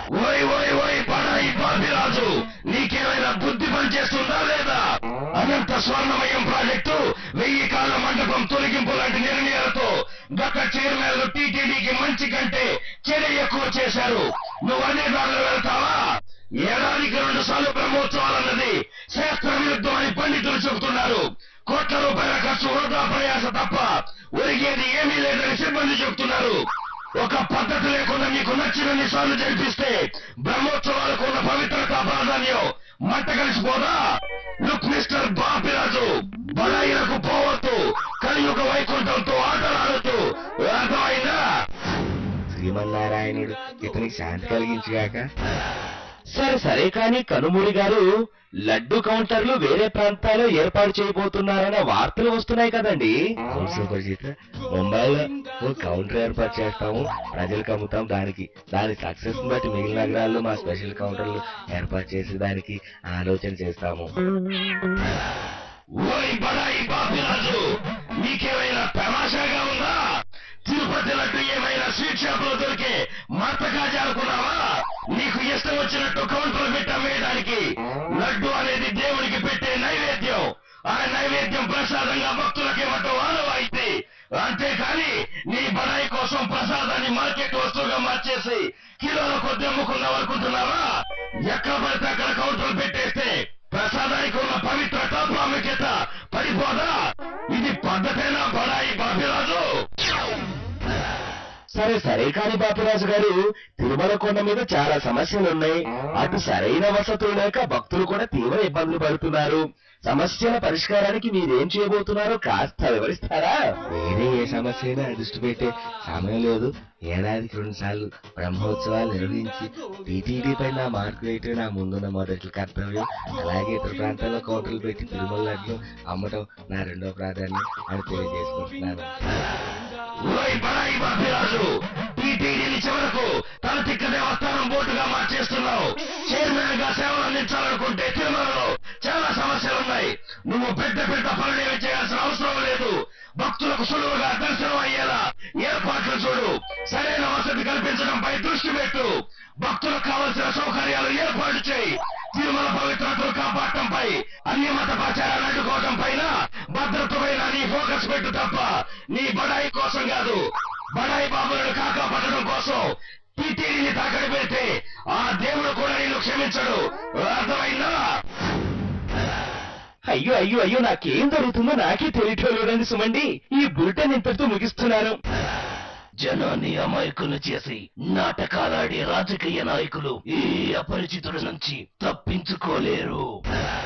ఓయ్ ఓయ్ ఓయ్ పడాయి బాబిరాజు నీకేమైనా బుద్ధి పనిచేస్తుందా లేదా అనంత స్వర్ణమయం ప్రాజెక్టు వెయ్యి కాల మండపం తొలగింపు లాంటి నిర్ణయాలతో గత చైర్మన్లు టీటీడీకి మంచి కంటే చెడు ఎక్కువ చేశారు నువ్వు అనే దారిలో వెళ్తావా ఏడాదికి రెండు సార్లు బ్రహ్మోత్సవాలన్నది శాస్త్ర విరుద్ధం అని పండితులు చెబుతున్నారు కోట్ల రూపాయల ఖర్చు వృధా ప్రయాస తప్ప ఒరిగేది ఏమీ లేదని సిబ్బంది చెబుతున్నారు ఒక పద్ధతి లేకుండా మీకు నచ్చినన్ని సార్లు జరిపిస్తే బ్రహ్మోత్సవాలకు ఉన్న పవిత్రత ప్రాధాన్యం మంట కలిసిపోదా లుక్ మిస్టర్ బాపిరాజు బడాయిలకు పోవద్దు కలియుగ వైకుంఠంతో ఆటలాడుతూ అర్థమైందా శ్రీమన్నారాయణుడు ఇతనికి శాంతి కలిగించుగాక సరే సరే కానీ కనుమూరి గారు లడ్డు కౌంటర్లు వేరే ప్రాంతాల్లో ఏర్పాటు చేయబోతున్నారనే వార్తలు వస్తున్నాయి కదండి అవును సుపరిచిత ముంబైలో ఓ కౌంటర్ ఏర్పాటు చేస్తాము ప్రజలకు అమ్ముతాం దానికి దాని సక్సెస్ బట్టి మిగిలిన నగరాల్లో మా స్పెషల్ కౌంటర్లు ఏర్పాటు చేసి దానికి ఆలోచన చేస్తాము ఓయ్ బడాయి బాపిరాజు మీకేమైనా తమాషాగా ఉందా తిరుపతి లడ్డు ఏమైనా స్వీట్ షాప్ లో దొరికే మత్తకాజా అనుకున్నావా నీకు ఇష్టం వచ్చినట్టు కౌంటర్ పెట్టమేయడానికి లడ్డు అనేది దేవుడికి పెట్టే నైవేద్యం ఆ నైవేద్యం ప్రసాదంగా భక్తులకు ఇవ్వటం ఆనవాయితీ అంతేకాని నీ బడాయి కోసం ప్రసాదాన్ని మార్కెట్ వస్తువుగా మార్చేసి కిలోల కొద్ది అమ్ముకుందాం అనుకుంటున్నావా ఎక్కడ పడితే అక్కడ కౌంటర్లు పెట్టేస్తే ప్రసాదానికి ఉన్న పవిత్రత ప్రాముఖ్యత పడిపోదా ఇది పద్ధతేనా బడాయి బాబిరాజు సరే సరే కాని బాపిరాజు గారు తిరుమల కొండ మీద చాలా సమస్యలు ఉన్నాయి అటు సరైన వసతులు లేక భక్తులు కూడా తీవ్ర ఇబ్బందులు పడుతున్నారు సమస్యల పరిష్కారానికి మీరేం చేయబోతున్నారో కాస్త వివరిస్తారా వేరే ఏ సమస్య అయినా దృష్టి పెట్టే సమయం లేదు ఏడాదికి రెండు సార్లు బ్రహ్మోత్సవాలు నిర్వహించి టీటీడీ పై నా మార్కు వేయటం నా ముందున్న మొదటి కర్తవ్యం అలాగే ఇతర ప్రాంతాల్లో కౌంటర్లు పెట్టి తిరుమల లడ్లు అమ్మటం నా రెండో ప్రాధాన్యం అని తెలియజేసుకుంటున్నాను ఓయ్ బడాయి బాబిరాజు టీటీడీని చివరకు తన తిక్క దేవస్థానం బోర్డుగా మార్చేస్తున్నావు చైర్మన్ గా సేవలు అందించాలనుకుంటే తిరుమలలో చాలా సమస్యలున్నాయి నువ్వు పెద్ద పెద్ద పనులేమి చేయాల్సిన అవసరం లేదు భక్తులకు సులువుగా దర్శనం అయ్యేలా ఏర్పాట్లు చూడు సరైన వసతి కల్పించడంపై దృష్టి పెట్టు భక్తులకు కావలసిన సౌకర్యాలు ఏర్పాటు చేయి తిరుమల పవిత్రతను కాపాడటంపై అన్ని మతపాచారాలు అడ్డుకోవడం పైన భద్రతపైన నీ ఫోకస్ పెట్టు తప్ప నీ బడాయి కోసం కాదు బడాయి బాబులను కాకాపట్టడం కోసం టీటీడీని తాకడి పెడితే ఆ దేవుడు కూడా నిన్ను క్షమించడు అర్థమైందా అయ్యో అయ్యో అయ్యో నాకేం జరుగుతుందో నాకే తెలియటం లేదండి సుమండి ఈ బులెటిన్ ఇంతటితో ముగిస్తున్నాను జనాన్ని అమాయకులు చేసి నాటకాలాడే రాజకీయ నాయకులు ఈ అపరిచితుడి నుంచి తప్పించుకోలేరు